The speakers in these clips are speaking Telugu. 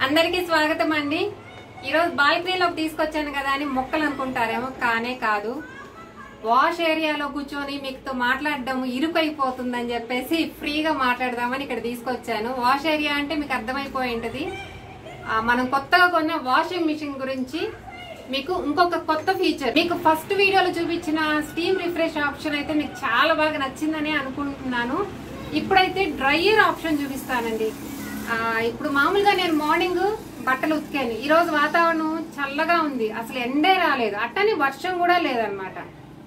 అందరికీ స్వాగతం అండి ఈరోజు బాల్కనీలోకి తీసుకొచ్చాను కదా అని మొక్కలు అనుకుంటారేమో కానే కాదు వాష్ ఏరియాలో కూర్చొని మీతో మాట్లాడడం ఇరుకైపోతుందని చెప్పేసి ఫ్రీగా మాట్లాడదామని ఇక్కడ తీసుకొచ్చాను వాష్ ఏరియా అంటే మీకు అర్థమైపోయి ఉంటది ఆ, మనం కొత్తగా కొన్న వాషింగ్ మిషన్ గురించి మీకు ఇంకొక కొత్త ఫీచర్ మీకు ఫస్ట్ వీడియోలో చూపించిన స్టీమ్ రిఫ్రెష్ ఆప్షన్ అయితే మీకు చాలా బాగా నచ్చిందని అనుకుంటున్నాను ఇప్పుడైతే డ్రైయర్ ఆప్షన్ చూపిస్తానండి ఆ, ఇప్పుడు మామూలుగా నేను మార్నింగ్ బట్టలు ఉతికాను ఈ రోజు వాతావరణం చల్లగా ఉంది అసలు ఎండే రాలేదు అట్టని వర్షం కూడా లేదనమాట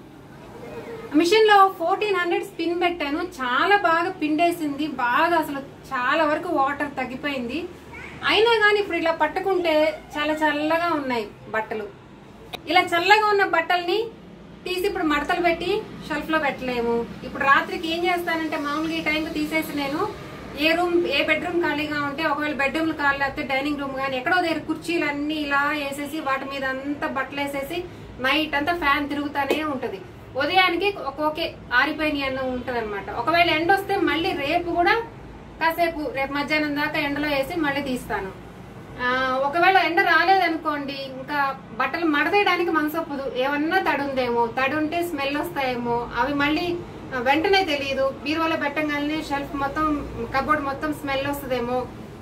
మిషన్ లో ఫోర్టీన్ హండ్రెడ్ స్పిన్ పెట్టాను చాలా బాగా పిండేసింది బాగా అసలు చాలా వరకు వాటర్ తగ్గిపోయింది అయినా కానీ ఇప్పుడు ఇలా పట్టుకుంటే చాలా చల్లగా ఉన్నాయి బట్టలు ఇలా చల్లగా ఉన్న బట్టల్ని తీసి ఇప్పుడు మడతలు పెట్టి షెల్ఫ్ లో పెట్టలేము ఇప్పుడు రాత్రికి ఏం చేస్తానంటే మామూలుగా ఈ టైంకి తీసేసి నేను ఏ రూమ్ ఏ బెడ్రూమ్ ఖాళీగా ఉంటే ఒకవేళ బెడ్రూమ్ ఖాళీ లేకపోతే డైనింగ్ రూమ్ కానీ ఎక్కడో దగ్గర కుర్చీలు అన్ని ఇలా వేసేసి వాటి మీద అంతా బట్టలు వేసేసి నైట్ అంతా ఫ్యాన్ తిరుగుతానే ఉంటది ఉదయానికి ఒక ఓకే ఆరిపోయిన అన్న ఉంటది అనమాట ఒకవేళ ఎండ వస్తే మళ్ళీ రేపు కూడా కాసేపు రేపు మధ్యాహ్నం దాకా ఎండలో వేసి మళ్ళీ తీస్తాను ఆ, ఒకవేళ ఎండ రాలేదనుకోండి ఇంకా బట్టలు మడతేయడానికి మనసు ఒప్పదు ఏమన్నా తడి ఉందేమో తడి ఉంటే స్మెల్ వస్తాయేమో అవి మళ్ళీ ఆ, వెంటనే తెలియదు బీరువాలో పెట్టగానే షెల్ఫ్ మొత్తం కబోర్డ్ మొత్తం స్మెల్ వస్తుందేమో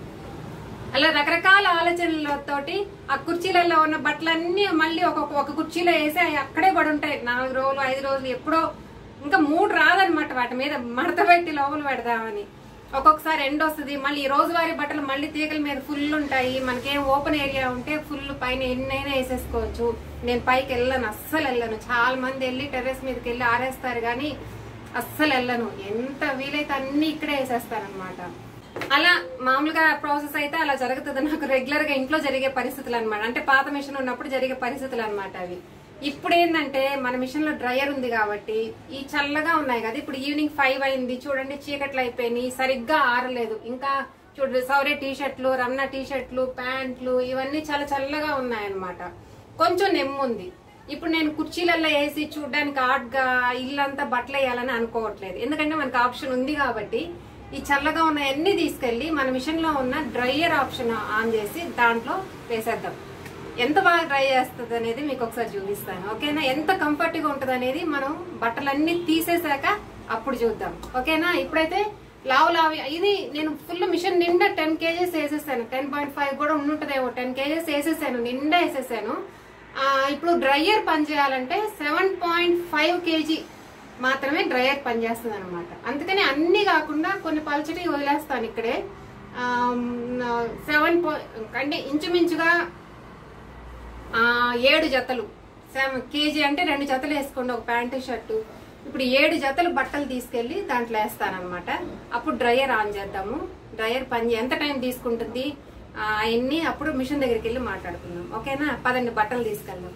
అలా రకరకాల ఆలోచనలతోటి ఆ కుర్చీలలో ఉన్న బట్టలన్నీ మళ్ళీ ఒక్కొక్క ఒక కుర్చీలో వేసి అవి అక్కడే పడి ఉంటాయి నాలుగు రోజులు ఐదు రోజులు ఎప్పుడో ఇంకా మూడు రాదనమాట వాటి మీద మడత పెట్టి లోపల పెడదామని ఒక్కొక్కసారి ఎండ వస్తుంది మళ్ళీ ఈ రోజువారీ బట్టలు మళ్ళీ తీగల మీద ఫుల్ ఉంటాయి మనకేం ఓపెన్ ఏరియా ఉంటే ఫుల్ పైన ఎన్నైనా వేసేసుకోవచ్చు నేను పైకి వెళ్ళను అస్సలు వెళ్ళను చాలా మంది వెళ్ళి టెర్రస్ మీదకి వెళ్ళి ఆరేస్తారు కానీ అస్సలు వెళ్ళను ఎంత వీలైతే అన్ని ఇక్కడే వేసేస్తారనమాట అలా మామూలుగా ప్రాసెస్ అయితే అలా జరుగుతుంది నాకు రెగ్యులర్ గా ఇంట్లో జరిగే పరిస్థితులు అనమాట అంటే పాత మిషన్ ఉన్నప్పుడు జరిగే పరిస్థితులు అనమాట అవి ఇప్పుడు ఏంటంటే మన మిషన్ లో డ్రయర్ ఉంది కాబట్టి ఈ చల్లగా ఉన్నాయి కదా ఇప్పుడు ఈవినింగ్ ఫైవ్ అయింది చూడండి చీకట్లు అయిపోయినాయి సరిగ్గా ఆరలేదు ఇంకా చూడండి సౌరే టీ షర్ట్లు రమ్న టీ షర్ట్లు ప్యాంట్లు ఇవన్నీ చాలా చల్లగా ఉన్నాయన్నమాట కొంచెం నెమ్ముంది ఇప్పుడు నేను కుర్చీలలో వేసి చూడడానికి ఆట్గా ఇల్లంతా బట్టలు వేయాలని అనుకోవట్లేదు ఎందుకంటే మనకు ఆప్షన్ ఉంది కాబట్టి ఈ చల్లగా ఉన్న అన్ని తీసుకెళ్లి మన మిషన్ లో ఉన్న డ్రైయర్ ఆప్షన్ ఆన్ చేసి దాంట్లో వేసేద్దాం ఎంత బాగా డ్రై చేస్తుంది అనేది మీకు ఒకసారి చూపిస్తాను ఓకేనా ఎంత కంఫర్ట్ గా ఉంటది అనేది మనం బట్టలన్నీ తీసేసాక అప్పుడు చూద్దాం ఓకేనా ఇప్పుడైతే లావు లావు ఇది నేను ఫుల్ మిషన్ నిండా టెన్ కేజెస్ వేసేసాను టెన్ పాయింట్ ఫైవ్ కూడా ఉంటుందేమో టెన్ కేజెస్ వేసేసాను నిండా వేసేసాను ఆ, ఇప్పుడు డ్రైయర్ పని చేయాలంటే సెవెన్ పాయింట్ ఫైవ్ కేజీ మాత్రమే డ్రైయర్ పనిచేస్తుంది అనమాట అందుకని అన్ని కాకుండా కొన్ని పల్చటి వదిలేస్తాను ఇక్కడే సెవెన్ అంటే ఇంచుమించుగా ఆ, ఏడు జతలు సెవెన్ కేజీ అంటే రెండు జతలు వేసుకోండి ఒక ప్యాంటు షర్టు ఇప్పుడు ఏడు జతలు బట్టలు తీసుకెళ్లి దాంట్లో వేస్తానమాట అప్పుడు డ్రైయర్ ఆన్ చేద్దాము డ్రైయర్ పని ఎంత టైం తీసుకుంటుంది ఆ, అవన్నీ అప్పుడు మిషన్ దగ్గరికి వెళ్ళి మాట్లాడుకుందాం ఓకేనా పదండి బట్టలు తీసుకెళ్దాం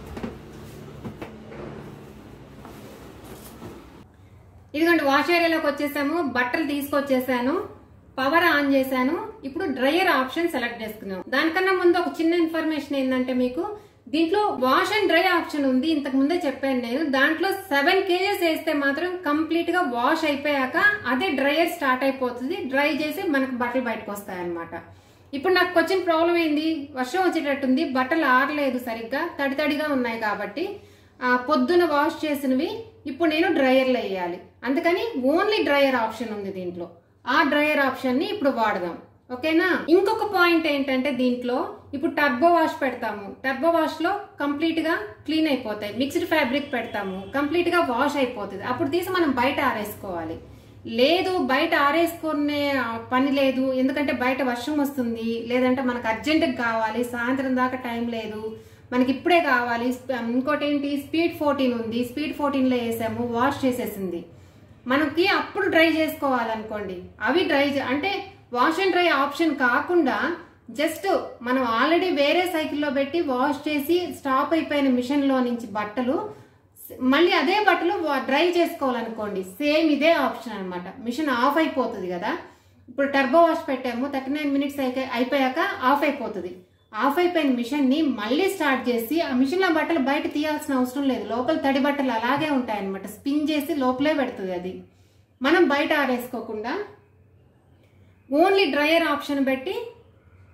ఇదిగోండి వాష్ ఏరియాలోకి వచ్చేసాము బట్టలు తీసుకొచ్చేసాను పవర్ ఆన్ చేశాను ఇప్పుడు డ్రైయర్ ఆప్షన్ సెలెక్ట్ చేసుకున్నాం దానికన్నా ముందు ఒక చిన్న ఇన్ఫర్మేషన్ ఏంటంటే మీకు దీంట్లో వాష్ అండ్ డ్రై ఆప్షన్ ఉంది ఇంతకు ముందే చెప్పాను నేను దాంట్లో సెవెన్ కేజెస్ వేస్తే మాత్రం కంప్లీట్ గా వాష్ అయిపోయాక అదే డ్రైయర్ స్టార్ట్ అయిపోతుంది డ్రై చేసి మనకు బట్టలు బయటకు వస్తాయి అనమాట ఇప్పుడు నాకు వచ్చిన ప్రాబ్లం ఏంది వర్షం వచ్చేటట్టుంది బట్టలు ఆరలేదు సరిగ్గా తడి తడిగా ఉన్నాయి కాబట్టి ఆ పొద్దున వాష్ చేసినవి ఇప్పుడు నేను డ్రైయర్లో వేయాలి అందుకని ఓన్లీ డ్రైయర్ ఆప్షన్ ఉంది దీంట్లో ఆ డ్రైయర్ ఆప్షన్ ని ఇప్పుడు వాడదాం ఓకేనా ఇంకొక పాయింట్ ఏంటంటే దీంట్లో ఇప్పుడు టర్బో వాష్ పెడతాము టర్బో వాష్ లో కంప్లీట్ గా క్లీన్ అయిపోతాయి మిక్స్డ్ ఫ్యాబ్రిక్ పెడతాము కంప్లీట్ గా వాష్ అయిపోతుంది అప్పుడు తీసి మనం బయట ఆరేసుకోవాలి లేదు బయట ఆరేసుకునే పని లేదు ఎందుకంటే బయట వర్షం వస్తుంది లేదంటే మనకు అర్జెంట్ కావాలి సాయంత్రం దాకా టైం లేదు మనకి ఇప్పుడే కావాలి స్ప- ఇంకోటి ఏంటి స్పీడ్ ఫోర్టీన్ ఉంది స్పీడ్ ఫోర్టీన్ లో వేసాము వాష్ చేసేసింది మనకి అప్పుడు డ్రై చేసుకోవాలనుకోండి అవి డ్రై చే- అంటే వాష్ అండ్ డ్రై ఆప్షన్ కాకుండా జస్ట్ మనం ఆల్రెడీ వేరే సైకిల్లో పెట్టి వాష్ చేసి స్టాప్ అయిపోయిన మిషన్ లో నుంచి బట్టలు మళ్ళీ అదే బట్టలు వా- డ్రై చేసుకోవాలనుకోండి సేమ్ ఇదే ఆప్షన్ అన్నమాట మిషన్ ఆఫ్ అయిపోతుంది కదా ఇప్పుడు టర్బో వాష్ పెట్టాము థర్టీ నైన్ మినిట్స్ అయిపోయాక ఆఫ్ అయిపోతుంది ఆఫ్ అయిపోయిన మిషన్ ని మళ్ళీ స్టార్ట్ చేసి ఆ మిషన్ లో బట్టలు బయట తీయాల్సిన అవసరం లేదు లోపల తడి బట్టలు అలాగే ఉంటాయి అనమాట స్పిన్ చేసి లోపలే పెడుతుంది అది మనం బయట ఆరేసుకోకుండా ఓన్లీ డ్రైయర్ ఆప్షన్ పెట్టి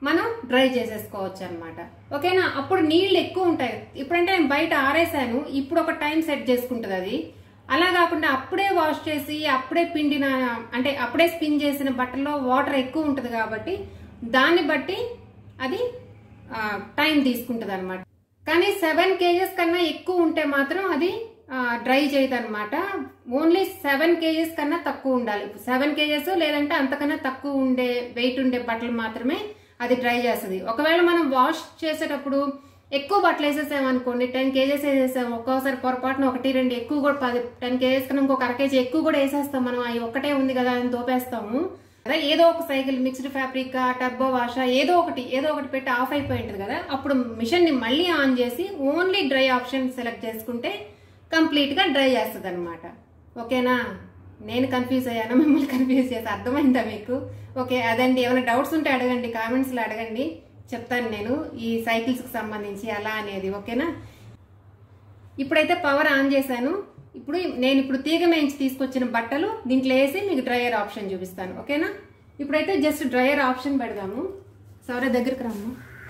మనం డ్రై చేసేసుకోవచ్చు అనమాట ఓకేనా అప్పుడు నీళ్ళు ఎక్కువ ఉంటాయి ఇప్పుడంటే నేను బయట ఆరేసాను ఇప్పుడు ఒక టైం సెట్ చేసుకుంటుంది అది అలా కాకుండా అప్పుడే వాష్ చేసి అప్పుడే పిండిన అంటే అప్పుడే స్పిన్ చేసిన బట్టల్లో వాటర్ ఎక్కువ ఉంటుంది కాబట్టి దాన్ని బట్టి అది టైం తీసుకుంటుంది అనమాట కానీ సెవెన్ కేజెస్ కన్నా ఎక్కువ ఉంటే మాత్రం అది డ్రై చేయదు అనమాట ఓన్లీ సెవెన్ కేజెస్ కన్నా తక్కువ ఉండాలి సెవెన్ కేజెస్ లేదంటే అంతకన్నా తక్కువ ఉండే వెయిట్ ఉండే బట్టలు మాత్రమే అది డ్రై చేస్తుంది ఒకవేళ మనం వాష్ చేసేటప్పుడు ఎక్కువ బట్టలు వేసేసాం అనుకోండి టెన్ కేజెస్ వేసేసాం ఒక్కోసారి పొరపాటున ఒకటి రెండు ఎక్కువ కూడా పది టెన్ కేజెస్ కన్నా ఇంకొక అర కేజీ ఎక్కువ కూడా వేసేస్తాం మనం అవి ఒక్కటే ఉంది కదా అని దోపేస్తాము అదే ఏదో ఒక cycle mixed fabric turbo wash ఏదో ఒకటి ఏదో ఒకటి పెట్టి ఆఫ్ అయిపోయి ఉంటుంది కదా అప్పుడు మిషన్ ని మళ్ళీ ఆన్ చేసి ఓన్లీ డ్రై ఆప్షన్ సెలెక్ట్ చేసుకుంటే కంప్లీట్ గా డ్రై చేస్తుంది అనమాట ఓకేనా నేను కన్ఫ్యూజ్ అయ్యాను మిమ్మల్ని కన్ఫ్యూజ్ చేసి అర్థమైందా మీకు ఓకే అదండి ఏమైనా డౌట్స్ ఉంటే అడగండి కామెంట్స్ లో అడగండి చెప్తాను నేను ఈ సైకిల్స్ కి సంబంధించి అలా అనేది ఓకేనా ఇప్పుడైతే పవర్ ఆన్ చేశాను ఇప్పుడు నేను ఇప్పుడు తీగ మేంచి తీసుకొచ్చిన బట్టలు దీంట్లో వేసి మీకు డ్రయర్ ఆప్షన్ చూపిస్తాను ఓకేనా ఇప్పుడైతే జస్ట్ డ్రయర్ ఆప్షన్ పెడదాము సౌర దగ్గరికి రమ్మ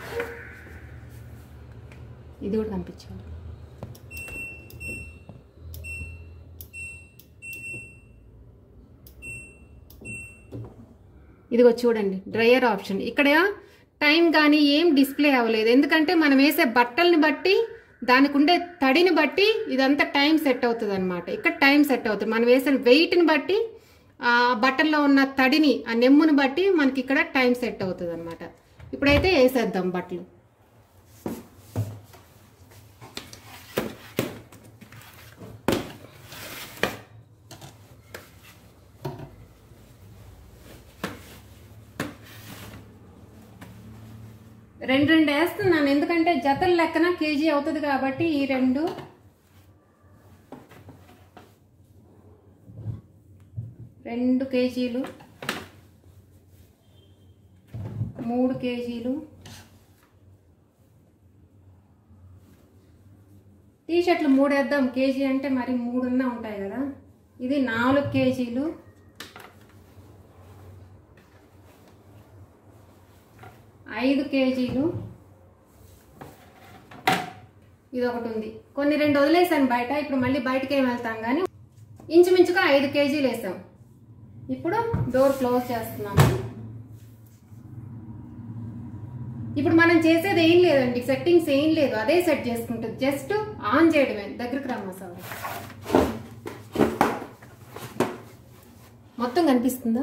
ఇది కూడా కనిపించాలి ఇదిగో చూడండి డ్రయర్ ఆప్షన్ ఇక్కడ టైం కానీ ఏం డిస్ప్లే అవ్వలేదు ఎందుకంటే మనం వేసే బట్టల్ని బట్టి దానికి ఉండే తడిని బట్టి ఇదంతా టైం సెట్ అవుతుంది అనమాట ఇక్కడ టైం సెట్ అవుతుంది మనం వేసిన వెయిట్ని బట్టి ఆ బట్టల్లో ఉన్న తడిని ఆ నెమ్ముని బట్టి మనకి ఇక్కడ టైం సెట్ అవుతుంది అనమాట ఇప్పుడైతే వేసేద్దాం బట్టలు రెండు రెండు వేస్తున్నాను ఎందుకంటే జతల లెక్కన కేజీ అవుతుంది కాబట్టి ఈ రెండు రెండు కేజీలు మూడు కేజీలు టీ షర్ట్లు మూడు వేద్దాం కేజీ అంటే మరి మూడున్నా ఉంటాయి కదా ఇది నాలుగు కేజీలు ఐదు కేజీలు ఇది ఒకటి ఉంది కొన్ని రెండు వదిలేసాను బయట ఇప్పుడు మళ్ళీ బయటకి ఏం వెళ్తాం కానీ ఇంచుమించుగా ఐదు కేజీలు వేసాం ఇప్పుడు డోర్ క్లోజ్ చేస్తున్నాము ఇప్పుడు మనం చేసేది ఏం లేదండి సెట్టింగ్స్ ఏం లేదు అదే సెట్ చేసుకుంటుంది జస్ట్ ఆన్ చేయడమే దగ్గరికి రమ్మా సార్ మొత్తం కనిపిస్తుందా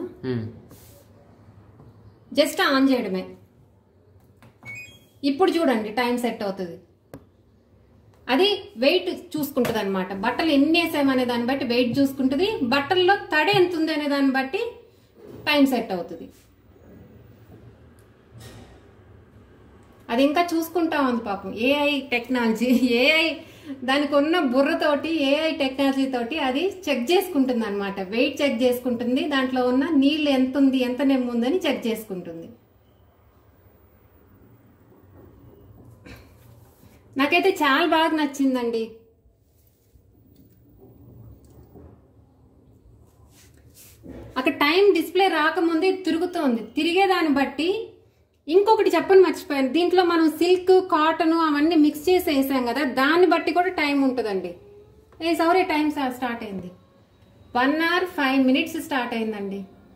జస్ట్ ఆన్ చేయడమే ఇప్పుడు చూడండి టైం సెట్ అవుతుంది అది వెయిట్ చూసుకుంటుంది అనమాట బట్టలు ఎన్ని వేసామనే దాన్ని బట్టి వెయిట్ చూసుకుంటుంది బట్టల్లో తడి ఎంత ఉంది అనే దాన్ని బట్టి టైం సెట్ అవుతుంది అది ఇంకా చూసుకుంటా ఉంది పాపం ఏఐ టెక్నాలజీ ఏఐ దానికి ఉన్న బుర్రతోటి ఏఐ టెక్నాలజీ తోటి అది చెక్ చేసుకుంటుంది అనమాట వెయిట్ చెక్ చేసుకుంటుంది దాంట్లో ఉన్న నీళ్ళు ఎంత ఉంది ఎంత నెమ్ము ఉందని చెక్ చేసుకుంటుంది నాకైతే చాలా బాగా నచ్చిందండి అక్కడ టైం డిస్ప్లే రాకముందే తిరుగుతోంది తిరిగేదాన్ని బట్టి ఇంకొకటి చెప్పని మర్చిపోయాను దీంట్లో మనం సిల్క్ కాటన్ అవన్నీ మిక్స్ చేసి వేసాం కదా దాన్ని బట్టి కూడా టైం ఉంటుందండి ఏ సౌరే టైం స్టార్ట్ అయింది one hour five minutes start అయిందండి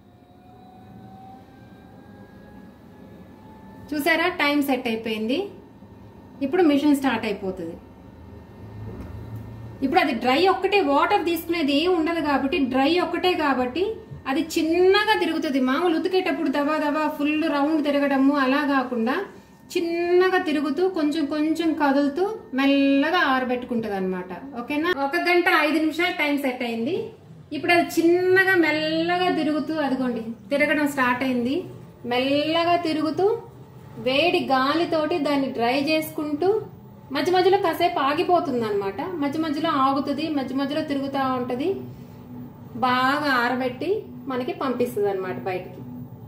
చూసారా టైం సెట్ అయిపోయింది ఇప్పుడు మిషన్ స్టార్ట్ అయిపోతుంది ఇప్పుడు అది డ్రై ఒక్కటే వాటర్ తీసుకునేది ఏం ఉండదు కాబట్టి డ్రై ఒక్కటే కాబట్టి అది చిన్నగా తిరుగుతుంది మామూలు ఉతికేటప్పుడు దబా దబా ఫుల్ రౌండ్ తిరగడము అలా కాకుండా చిన్నగా తిరుగుతూ కొంచెం కొంచెం కదులుతూ మెల్లగా ఆరబెట్టుకుంటది అనమాట ఓకేనా ఒక గంట ఐదు నిమిషాలు టైం సెట్ అయింది ఇప్పుడు అది చిన్నగా మెల్లగా తిరుగుతూ అదిగోండి తిరగడం స్టార్ట్ అయింది మెల్లగా తిరుగుతూ వేడి గాలితోటి దాన్ని డ్రై చేసుకుంటూ మధ్య మధ్యలో కాసేపు ఆగిపోతుంది అనమాట మధ్య మధ్యలో ఆగుతుంది మధ్య మధ్యలో తిరుగుతూ ఉంటది బాగా ఆరబెట్టి మనకి పంపిస్తుంది అనమాట బయటికి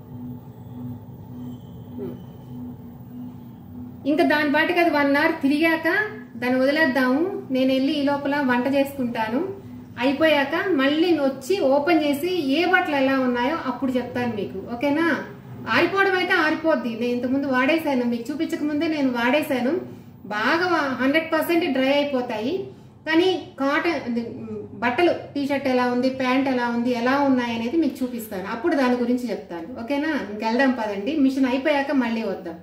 ఇంకా దాని బాటికి అది వన్ అవర్ తిరిగాక దాన్ని వదిలేద్దాము నేను వెళ్ళి ఈ లోపల వంట చేసుకుంటాను అయిపోయాక మళ్ళీ వచ్చి ఓపెన్ చేసి ఏ బట్టలు ఎలా ఉన్నాయో అప్పుడు చెప్తాను మీకు ఓకేనా ఆరిపోవడం అయితే ఆరిపోద్ది నేను ఇంతకుముందు వాడేశాను మీకు చూపించక ముందే నేను వాడేశాను బాగా హండ్రెడ్ పర్సెంట్ డ్రై అయిపోతాయి కానీ కాటన్ ఇది, మ్, బట్టలు టీ షర్ట్ ఎలా ఉంది ప్యాంట్ ఎలా ఉంది ఎలా ఉన్నాయి అనేది మీకు చూపిస్తాను అప్పుడు దాని గురించి చెప్తాను ఓకేనా ఇంకెళ్దాం పదండి మిషన్ అయిపోయాక మళ్ళీ వద్దాం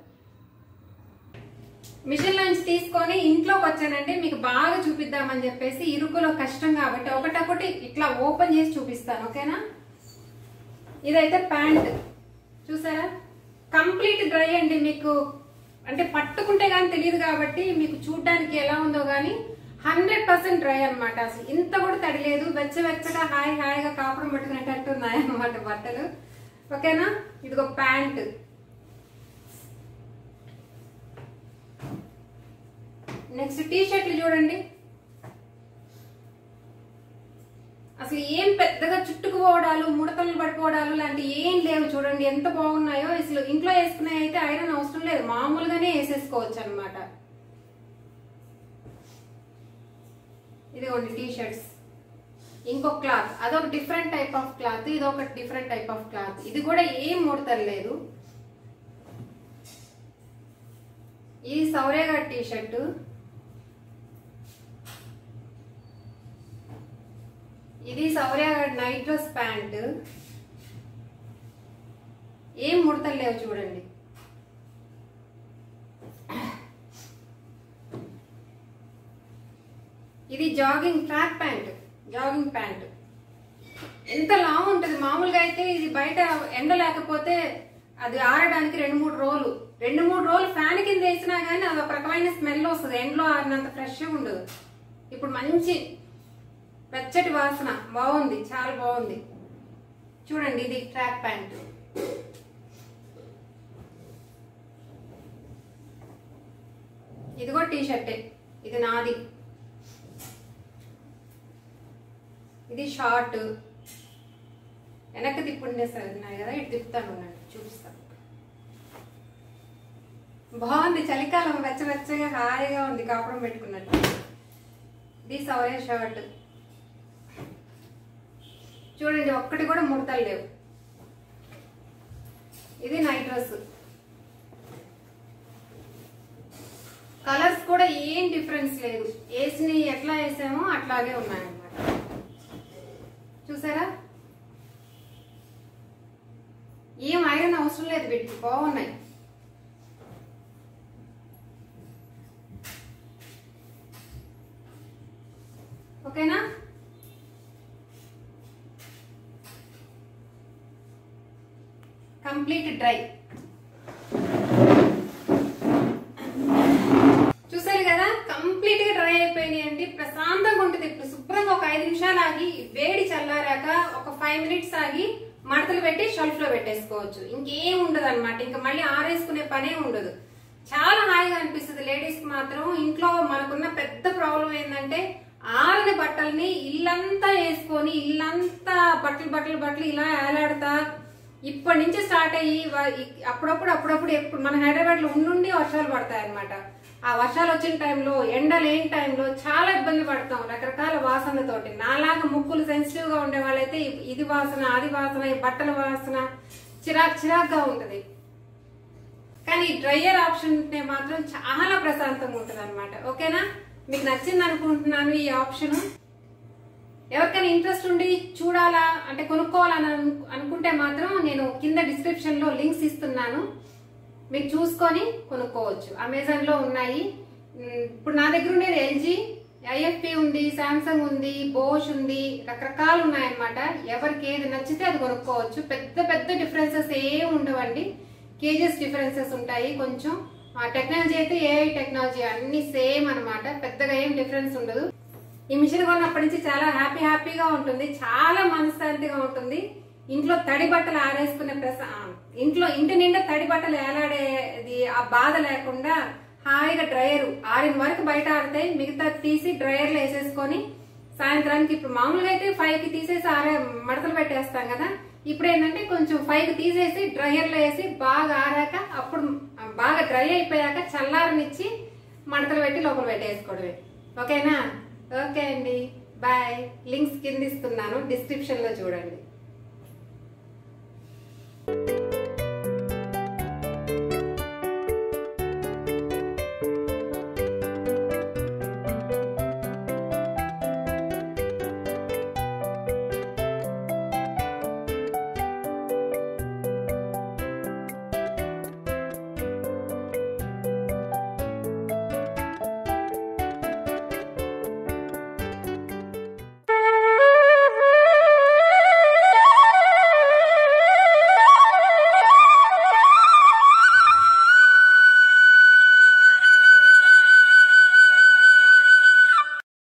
మిషన్ నుంచి తీసుకొని ఇంట్లోకి వచ్చానంటే మీకు బాగా చూపిద్దామని చెప్పేసి ఇరుకులో కష్టం కాబట్టి ఒకటొకటి ఇట్లా ఓపెన్ చేసి చూపిస్తాను ఓకేనా ఇదైతే ప్యాంట్ చూసారా కంప్లీట్ డ్రై అండి మీకు అంటే పట్టుకుంటే కానీ తెలియదు కాబట్టి మీకు చూడడానికి ఎలా ఉందో కానీ హండ్రెడ్ పర్సెంట్ డ్రై అనమాట అసలు ఇంత కూడా తడి లేదు వెచ్చవెచ్చగా హాయ్ హాయిగా కాపురం పట్టుకునేటట్టు ఉన్నాయి అన్నమాట బట్టలు ఓకేనా ఇదిగో ప్యాంట్ నెక్స్ట్ టీ షర్ట్లు చూడండి అసలు ఏం పెద్దగా చుట్టుకుపోవడాలు ముడతలు పడిపోవడాలు లాంటి ఏం లేవు చూడండి ఎంత బాగున్నాయో అసలు ఇంట్లో వేసుకునే అయితే ఐరన్ అవసరం లేదు మామూలుగానే వేసేసుకోవచ్చు అనమాట ఇదిగోండి టీ షర్ట్స్ ఇంకొక క్లాత్ అదొక డిఫరెంట్ టైప్ ఆఫ్ క్లాత్ ఇది ఒక డిఫరెంట్ టైప్ ఆఫ్ క్లాత్ ఇది కూడా ఏం ముడతలు లేదు ఇది సౌర్యగా టీ షర్టు ఇది సౌర్యగఢ్ నైట్ డ్రెస్ ప్యాంట్ ఏం ముడతలు లేవు చూడండి ఇది jogging track pant jogging pant ఎంత లాంగ్ ఉంటుంది మామూలుగా అయితే ఇది బయట ఎండ లేకపోతే అది ఆరడానికి రెండు మూడు రోజులు రెండు మూడు రోజులు ఫ్యాన్ కింద వేసినా కానీ అది ఒక రకమైన స్మెల్ వస్తుంది ఎండలో ఆరినంత ఫ్రెష్గా ఉండదు ఇప్పుడు మంచి వెచ్చటి వాసన బాగుంది చాలా బాగుంది చూడండి ఇది ట్రాక్ ప్యాంట్ ఇదిగో టీ షర్టే ఇది నాది ఇది షార్ట్ వెనక్కి తిప్పుండే సార్ ఉన్నాయి కదా ఇటు తిప్పుతాను ఉండండి చూపిస్తాను బాగుంది చలికాలం వెచ్చవెచ్చగా హాయిగా ఉంది కాపురం పెట్టుకున్నట్టు ఇది సౌర్య షర్ట్ చూడండి ఒక్కటి కూడా ముడతలు లేవు ఇది నైట్ డ్రెస్ కలర్స్ కూడా ఏం డిఫరెన్స్ లేదు వేసినవి ఎట్లా వేసామో అట్లాగే ఉన్నాయన్నమాట చూసారా ఏం ఐరన్ అవసరం లేదు వీటికి బాగున్నాయి ఓకేనా కంప్లీట్ డ్రై చూసారు కదా కంప్లీట్ గా డ్రై అయిపోయినాయి అండి ప్రశాంతంగా ఉంటుంది ఇప్పుడు శుభ్రంగా ఒక ఐదు నిమిషాలు ఆగి వేడి చల్లారాక ఒక ఫైవ్ మినిట్స్ ఆగి మడతలు పెట్టి షెల్ఫ్ లో పెట్టేసుకోవచ్చు ఇంకేం ఉండదు అనమాట ఇంకా మళ్ళీ ఆరేసుకునే పనే ఉండదు చాలా హాయిగా అనిపిస్తుంది లేడీస్ కి మాత్రం ఇంట్లో మనకున్న పెద్ద ప్రాబ్లం ఏంటంటే ఆరని బట్టల్ని ఇల్లంతా వేసుకొని ఇల్లంతా బట్టలు బట్టలు బట్టలు ఇలా ఏలాడుతా ఇప్పటి నుంచి స్టార్ట్ అయ్యి వ- ఇ- అప్పుడప్పుడు అప్పుడప్పుడు ఎప్పుడు మన హైదరాబాద్ లో ఉండుండి వర్షాలు పడతాయి అనమాట ఆ వర్షాలు వచ్చిన టైంలో ఎండ లేని టైంలో చాలా ఇబ్బంది పడతాం రకరకాల వాసనతోటి నాలాగా ముక్కులు సెన్సిటివ్ గా ఉండే వాళ్ళైతే ఇ- ఇది వాసన అది వాసన ఈ బట్టల వాసన చిరాక్ చిరాక్గా ఉంటది కానీ డ్రైయర్ ఆప్షన్ ఉంటే మాత్రం చాలా ప్రశాంతంగా ఉంటుంది అనమాట ఓకేనా మీకు నచ్చింది అనుకుంటున్నాను ఈ ఆప్షన్ ఎవరికైనా ఇంట్రెస్ట్ ఉండి చూడాలా అంటే కొనుక్కోవాలని అను- అనుకుంటే మాత్రం నేను కింద డిస్క్రిప్షన్ లో లింక్స్ ఇస్తున్నాను మీరు చూసుకొని కొనుక్కోవచ్చు అమెజాన్ లో ఉన్నాయి ఉమ్, ఇప్పుడు నా దగ్గర ఉండేది ఎల్జీ ఐఎఫ్పి ఉంది సామ్సంగ్ ఉంది బోష్ ఉంది రకరకాలు ఉన్నాయన్నమాట ఎవరికి ఏది నచ్చితే అది కొనుక్కోవచ్చు పెద్ద పెద్ద డిఫరెన్సెస్ ఏం ఉండవండి కేజెస్ డిఫరెన్సెస్ ఉంటాయి కొంచెం ఆ టెక్నాలజీ అయితే ఏఐ టెక్నాలజీ అన్ని సేమ్ అన్నమాట పెద్దగా ఏం డిఫరెన్స్ ఉండదు ఈ మిషన్ కొన్నప్పటి నుంచి చాలా హ్యాపీ హ్యాపీగా ఉంటుంది చాలా మనశ్శాంతిగా ఉంటుంది ఇంట్లో తడి బట్టలు ఆరేసుకునే ప్రస ఆ, ఇంట్లో ఇంటి నిండా తడి బట్టలు ఏలాడేది ఆ బాధ లేకుండా హాయిగా డ్రైయర్ ఆరిన వరకు బయట ఆడతాయి మిగతా తీసి డ్రైయర్ లో వేసేసుకొని సాయంత్రానికి ఇప్పుడు మామూలుగా అయితే ఫైవ్ కి తీసేసి ఆరే మడతలు పెట్టేస్తాం కదా ఇప్పుడు ఏంటంటే కొంచెం ఫైవ్ కి తీసేసి డ్రైయర్ లో వేసి బాగా ఆరాక అప్పుడు బాగా డ్రై అయిపోయాక చల్లారనిచ్చి మడతలు పెట్టి లోపల పెట్టేసుకోవడమే ఓకేనా ఓకే అండి బాయ్ లింక్స్ కింద ఇస్తున్నాను డిస్క్రిప్షన్ లో చూడండి